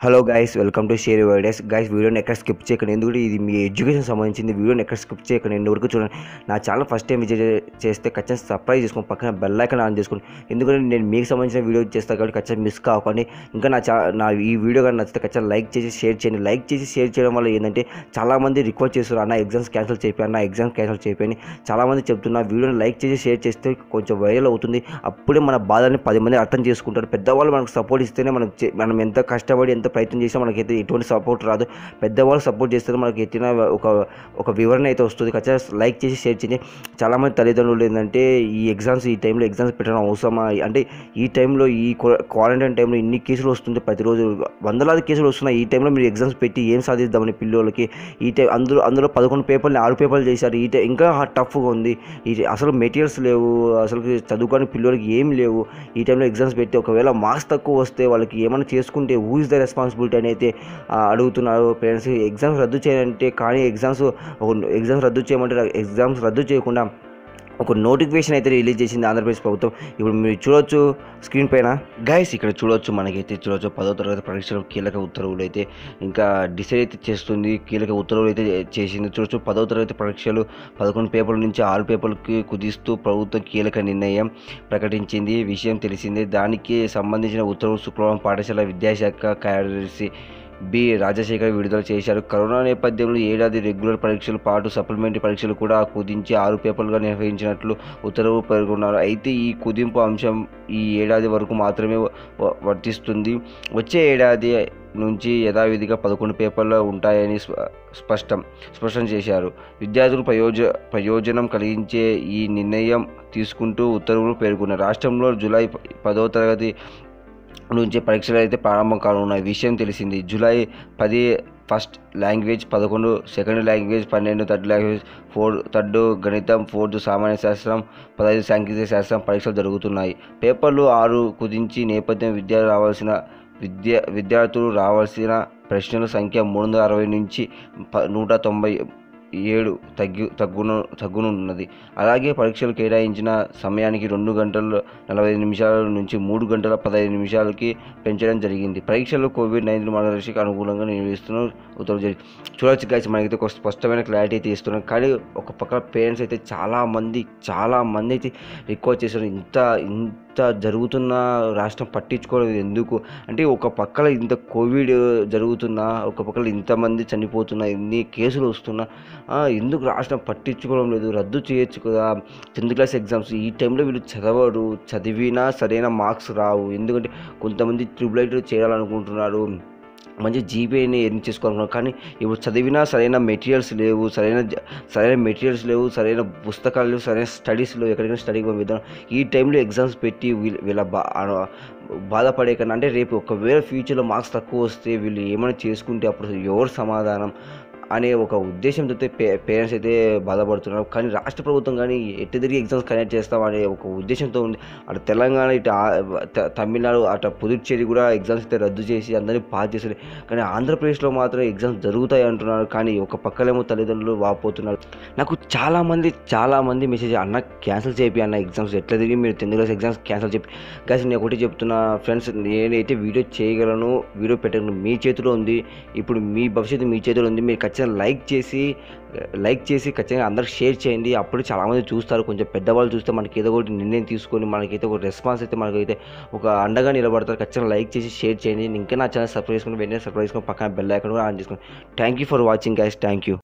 hello guys welcome to share words guys వీడియోని ఎక్కడ skip చేయకండి ఎందుకంటే ఇది మీ ఎడ్యుకేషన్ సంబంధించింది వీడియోని ఎక్కడ స్కిప్ చేయకండి ఎండ్ వరకు చూడండి నా ఛానల్ ఫస్ట్ టైం విజిట్ చేస్తే ఖచ్చితంగా సబ్స్క్రైబ్ చేసుకోండి పక్కన బెల్ ఐకాన్ ఆన్ చేసుకోండి ఎందుకంటే నేను మీకు సంబంధించిన వీడియో చేస్తాను కాబట్టి ఖచ్చితంగా మిస్ కాకండి ఇంకా నా ఛా నా ఈ వీడియో కానీ నచ్చితే ఖచ్చితంగా లైక్ చేసి షేర్ చేయండి లైక్ చేసి షేర్ చేయడం వల్ల ఏంటంటే చాలామంది రిక్వెస్ట్ చేస్తారు అన్న ఎగ్జామ్స్ క్యాన్సిల్ చేయి అన్న ఎగ్జామ్స్ క్యాన్సిల్ చేయి చాలామంది చెప్తున్నా వీడియోని లైక్ చేసి షేర్ చేస్తే కొంచెం వైరల్ అవుతుంది అప్పుడే మన బాధని పది మంది అర్థం చేసుకుంటారు పెద్దవాళ్ళు మనకు సపోర్ట్ ఇస్తేనే మనం చే- మనం ఎంత కష్టపడి ఎంత ప్రయత్నం చేసినా మనకైతే ఎటువంటి సపోర్ట్ రాదు పెద్దవాళ్ళు సపోర్ట్ చేస్తే మనకి ఎత్తిన ఒక ఒక వివరణ అయితే వస్తుంది ఖచ్చితంగా లైక్ చేసి షేర్ చేయండి చాలామంది తల్లిదండ్రులు ఏంటంటే ఈ ఎగ్జామ్స్ ఈ టైంలో ఎగ్జామ్స్ పెట్టడం అవసరమా అంటే ఈ టైంలో ఈ క్వారంటైన్ టైంలో ఇన్ని కేసులు వస్తుంది ప్రతిరోజు వందలాది కేసులు వస్తున్నాయి ఈ టైంలో మీరు ఎగ్జామ్స్ పెట్టి ఏం సాధిద్దామని పిల్లలకి ఈ టైం అందులో అందులో పదకొండు పేపర్లు ఆరు పేపర్లు చేశారు ఈ టైం ఇంకా టఫ్గా ఉంది ఈ అసలు మెటీరియల్స్ లేవు అసలు చదువుకొని పిల్లలకి ఏం లేవు ఈ టైంలో ఎగ్జామ్స్ పెట్టి ఒకవేళ మార్క్స్ తక్కువ వస్తే వాళ్ళకి ఏమైనా చేసుకుంటే హూ ఇస్ ద రెస్పాన్సిబిలిటీ అని అయితే ఆ, అడుగుతున్నారు పేరెంట్స్ ఎగ్జామ్స్ రద్దు చేయాలంటే కానీ ఎగ్జామ్స్ ఎగ్జామ్స్ రద్దు చేయమంటే ఎగ్జామ్స్ రద్దు చేయకుండా ఒక నోటిఫికేషన్ అయితే రిలీజ్ చేసింది ఆంధ్రప్రదేశ్ ప్రభుత్వం ఇప్పుడు మీరు చూడొచ్చు స్క్రీన్ పైన గైస్ ఇక్కడ చూడొచ్చు మనకైతే చూడొచ్చు పదో తరగతి పరీక్షలు కీలక ఉత్తర్వులు అయితే ఇంకా డిసైడ్ అయితే చేస్తుంది కీలక ఉత్తర్వులు అయితే చేసింది చూడొచ్చు పదో తరగతి పరీక్షలు పదకొండు పేపర్ల నుంచి ఆరు పేపర్లకి కుదిస్తూ ప్రభుత్వం కీలక నిర్ణయం ప్రకటించింది విషయం తెలిసిందే దానికి సంబంధించిన ఉత్తర్వులు శుక్రవారం పాఠశాల విద్యాశాఖ కార్యదర్శి బి రాజశేఖర్ విడుదల చేశారు కరోనా నేపథ్యంలో ఏడాది రెగ్యులర్ పరీక్షలు పాటు సప్లిమెంటరీ పరీక్షలు కూడా కుదించి ఆరు పేపర్లుగా నిర్వహించినట్లు ఉత్తర్వు పేర్కొన్నారు అయితే ఈ కుదింపు అంశం ఈ ఏడాది వరకు మాత్రమే వ- వర్తిస్తుంది వచ్చే ఏడాది నుంచి యథావిధిగా పదకొండు పేపర్లు ఉంటాయని స్ప- స్పష్టం స్పష్టం చేశారు విద్యార్థులు ప్రయోజ ప్రయోజనం కలిగించే ఈ నిర్ణయం తీసుకుంటూ ఉత్తర్వులు పేర్కొన్నారు రాష్ట్రంలో జూలై ప- పదో తరగతి నుంచి పరీక్షలు అయితే ప్రారంభం కానున్నాయి విషయం తెలిసింది జూలై పది ఫస్ట్ లాంగ్వేజ్ పదకొండు సెకండ్ లాంగ్వేజ్ పన్నెండు థర్డ్ లాంగ్వేజ్ ఫోర్ థర్డ్ గణితం ఫోర్త్ సామాన్య శాస్త్రం పదహైదు సాంకేతిక శాస్త్రం పరీక్షలు జరుగుతున్నాయి పేపర్లు ఆరు కుదించి నేపథ్యం విద్య రావాల్సిన విద్య విద్యార్థులు రావాల్సిన ప్రశ్నల సంఖ్య మూడు వందల అరవై నుంచి ప- నూట తొంభై ఏడు తగ్గి తగ్గును తగ్గునున్నది అలాగే పరీక్షలు కేటాయించిన సమయానికి రెండు గంటల నలభై ఐదు నిమిషాల నుంచి మూడు గంటల పదహైదు నిమిషాలకి పెంచడం జరిగింది పరీక్షలు కోవిడ్ నైన్టీన్ మార్గదర్శికి అనుకూలంగా నిర్వహిస్తున్న ఉత్తర్వులు జరిగి చూడొచ్చు గాయస్ మనకైతే ఒక స్పష్టమైన క్లారిటీ అయితే ఇస్తున్నాం కానీ ఒక పక్క పేరెంట్స్ అయితే చాలా మంది చాలా మంది అయితే రిక్వెస్ట్ చేశారు ఇంత ఇంత జరుగుతున్న రాష్ట్రం పట్టించుకోవడం ఎందుకు అంటే ఒక పక్కల ఇంత కోవిడ్ జరుగుతున్నా ఒక పక్కల ఇంతమంది చనిపోతున్నా ఇన్ని కేసులు వస్తున్నా ఆ, ఎందుకు రాష్ట్రం పట్టించుకోవడం లేదు రద్దు చేయొచ్చు కదా టెన్త్ క్లాస్ ఎగ్జామ్స్ ఈ టైంలో వీళ్ళు చదవరు చదివినా సరైన మార్క్స్ రావు ఎందుకంటే కొంతమంది ట్రిపుల్ ఐటీ చేయాలనుకుంటున్నారు మంచి జీపీఐని ఎర్న్ చేసుకోవాలనుకున్నారు కానీ ఇప్పుడు చదివినా సరైన మెటీరియల్స్ లేవు సరైన జ- సరైన మెటీరియల్స్ లేవు సరైన పుస్తకాలు లేవు సరైన స్టడీస్ లేవు ఎక్కడికైనా స్టడీకి పంపిద్దాం ఈ టైంలో ఎగ్జామ్స్ పెట్టి వీళ్ళ వీళ్ళ బా ఆ- బాధపడే కన్నా అంటే రేపు ఒకవేళ ఫ్యూచర్లో మార్క్స్ తక్కువ వస్తే వీళ్ళు ఏమైనా చేసుకుంటే అప్పుడు ఎవరు సమాధానం అనే ఒక ఉద్దేశంతో పే పేరెంట్స్ అయితే బాధపడుతున్నారు కానీ రాష్ట్ర ప్రభుత్వం కానీ ఎట్టి తిరిగి ఎగ్జామ్స్ కండక్ట్ చేస్తాం అనే ఒక ఉద్దేశంతో ఉంది అటు తెలంగాణ ఇటు ఆ- త- తమిళనాడు అటు పుదుచ్చేరి కూడా ఎగ్జామ్స్ అయితే రద్దు చేసి అందరినీ పాస్ చేశారు కానీ ఆంధ్రప్రదేశ్లో మాత్రం ఎగ్జామ్స్ జరుగుతాయి అంటున్నారు కానీ ఒక పక్కలేమో తల్లిదండ్రులు వాపోతున్నారు నాకు చాలామంది చాలామంది మెసేజ్ అన్న క్యాన్సిల్ చేపి అన్న ఎగ్జామ్స్ ఎట్లా తిరిగి మీరు టెన్త్ క్లాస్ ఎగ్జామ్స్ క్యాన్సిల్ చెప్పి కానీ నేను ఒకటి చెప్తున్నా ఫ్రెండ్స్ నేనైతే వీడియో చేయగలను వీడియో పెట్టగలను మీ చేతిలో ఉంది ఇప్పుడు మీ భవిష్యత్తు మీ చేతిలో ఉంది మీరు ఖచ్చితంగా లైక్ చేసి లైక్ చేసి ఖచ్చితంగా అందరికి షేర్ చేయండి అప్పుడు చాలామంది చూస్తారు కొంచెం పెద్దవాళ్ళు చూస్తే మనకి ఏదో ఒకటి నిర్ణయం తీసుకొని మనకైతే ఒక రెస్పాన్స్ అయితే మనకైతే ఒక అండగా నిలబడతారు ఖచ్చితంగా లైక్ చేసి షేర్ చేయండి ఇంకా నా ఛానల్ సబ్స్క్రైబ్ చేసుకుని వెంటనే సబ్స్క్రైబ్ చేసుకుని పక్కన బెల్ ఐకాన్ కూడా ఆన్ చేసుకోండి thank you for watching guys thank you